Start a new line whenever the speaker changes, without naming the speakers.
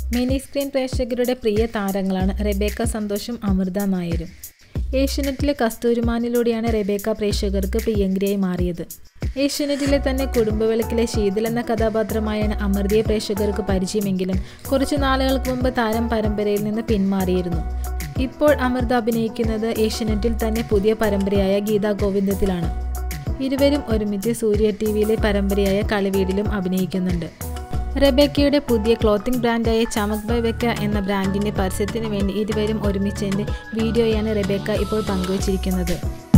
mini screen പ്രേക്ഷകരുടെ പ്രിയ താരങ്ങളാണ് Rebecca സന്തോഷും Amrita നായരും ഏഷ്യനെറ്റിലെ കസ്തൂരിമാനിലൂടെയാണ് റെബേക്ക പ്രേക്ഷകർക്ക് പ്രിയങ്കരിയായി മാറിയത് ഏഷ്യനെറ്റിലെ തന്നെ കുടുംബവിളക്കിലെ ശീതൽ എന്ന കഥാപാത്രമായാണ് അമൃതയെ പ്രേക്ഷകർക്ക് പരിചയമെങ്കിലും കുറച്ചു നാളുകൾക്ക് മുമ്പ് താരം പരമ്പരയിൽ നിന്ന് പിന്മാറിയിരുന്നു ഇപ്പോൾ അമൃത അഭിനയിക്കുന്നത് ഏഷ്യനെറ്റിൽ തന്നെ പുതിയ പരമ്പരയായ ഗീതാ ഗോവിന്ദത്തിലാണ് ഇരുവരും ഒരുമിച്ച് സൂര്യ ടി വിയിലെ പരമ്പരയായ കളിവീടിലും അഭിനയിക്കുന്നുണ്ട് റെബേക്കയുടെ പുതിയ ക്ലോത്തിംഗ് ബ്രാൻഡായ ചമക് ബൈ വെക്ക എന്ന ബ്രാൻഡിന്റെ പരസ്യത്തിന് വേണ്ടി ഇരുവരും ഒരുമിച്ചതിന്റെ വീഡിയോയാണ് റെബേക്ക ഇപ്പോൾ പങ്കുവച്ചിരിക്കുന്നത്